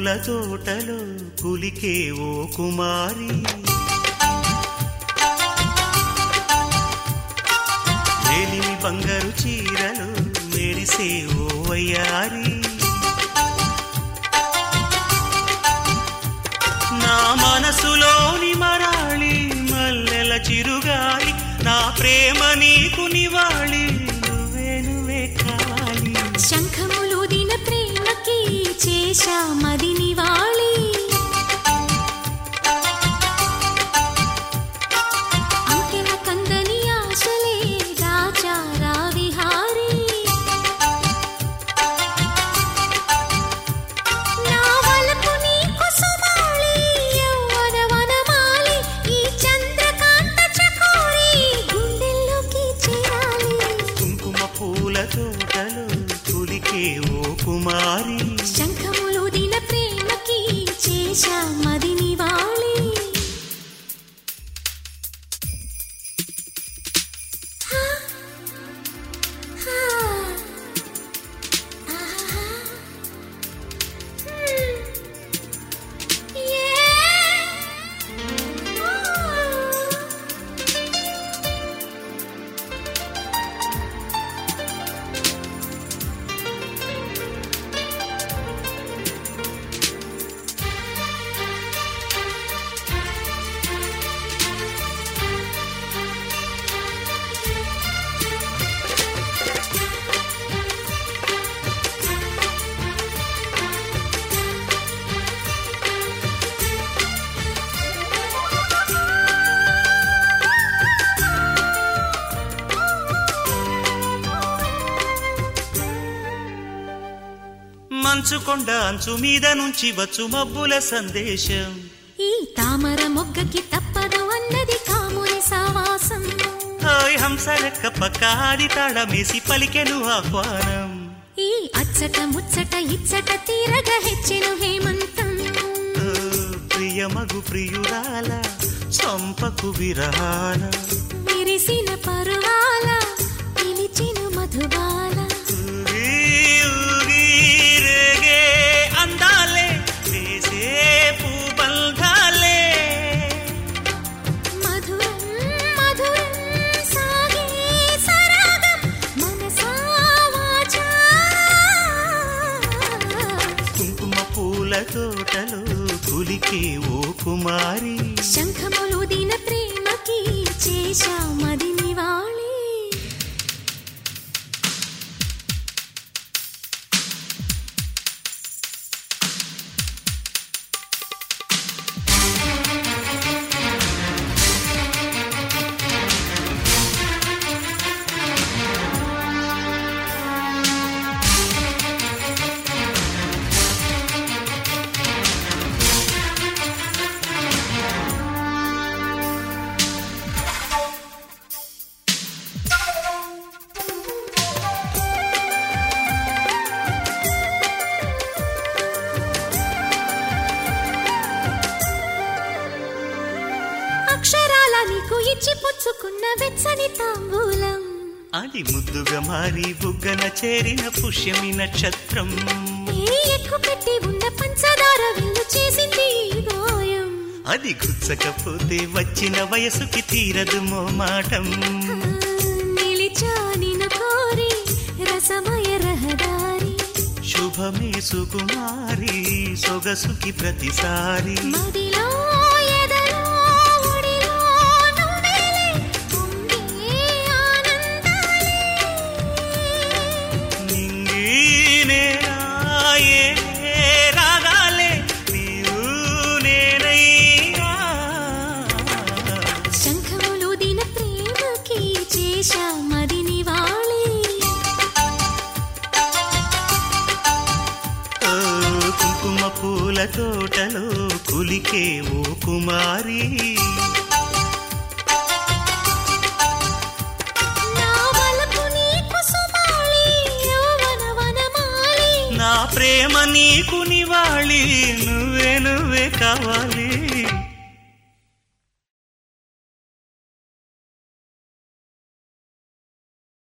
పూల తోటలో కులికే ఓ కుమారి వేలిమి బంగారు చీరలు మెరిసే ఓ వయ్యారి నా మనసులోని మరాళి మల్లెల చిరుగాలి నా ప్రేమ నీకు నివాళి నువ్వే నువ్వే కావాలి శంఖములుదిన ప్రేమకి చేశా మది నివాళి అంకెల కందని ఆశలే రాచారా విహారీ నా వలపు నీకు సుమాళి యవ్వన వనమాలి ఈ చంద్రకాంత చకోరి గుండెల్లోకి చేరాలి కుంకుమ పూల తోటలో కులికే ఓ కుమారి శంఖములు దిన ప్రేమకి చేశా మది నివాళి హా, హా, ఆహా, హ్మ్, ఏ, ఓ. మంచు కొండ అంచు మీద నుంచి వచ్చు మబ్బుల సందేశం ఈ తామర మొగ్గకి తప్పదు అన్నది కాముని సావాసం హాయ్ హంసలెక్క పక్కాది తాళమేసి పలికెను ఆహ్వానం ఈ అచ్చట ముచ్చట ఇచ్చట తీరగ హెచ్చెను హేమంతం ఓ, ప్రియమగు ప్రియురాల చంపకు విరహాల విరిసిన పరువాల పిలిచిన మధుబాల ఊగి ఊగి రేగే అందాలే వేసే పూబంధాలే మధురం మధురం సాగే సరాగం మనసా వాచా కుంకుమ పూల తోటలో కులికే ఓ కుమారి శంఖములు దిన ప్రేమకి చేశా మది నివాళి అక్షరాల నీకు ఇచ్చి పుచ్చుకున్న వెచ్చని తాంబూలం అది ముద్దుగా మారి బుగ్గన చేరిన పుష్యమి నక్షత్రం ఏ ఎక్కు పెట్టి ఉన్న పంచదార విల్లు చేసింది ఈ గాయం అది గుచ్చకపోతే వచ్చిన వయసుకి తీరదు మోమాటం ఆ, నిలిచా నిన్ను కోరి రసమయ రహదారి శుభమే సుకుమారి సొగసుకి ప్రతిసారి మదిలో ఎదలో ఒడిలో నువ్వేలే పొంగే ఆనందాలే నింగి నేరాయే రాగాలే నీవు నేనయ్యా శంఖములు దిన ప్రేమకి చేశా మది నివాళి ఓ కుంకుమ పూల తోటలో కులికే ఓ కుమారి నా వలపు నీకు సుమాలి యౌవన వనమాలి నా ప్రేమ నీకు నివాళి నువ్వే నువ్వే కావాలి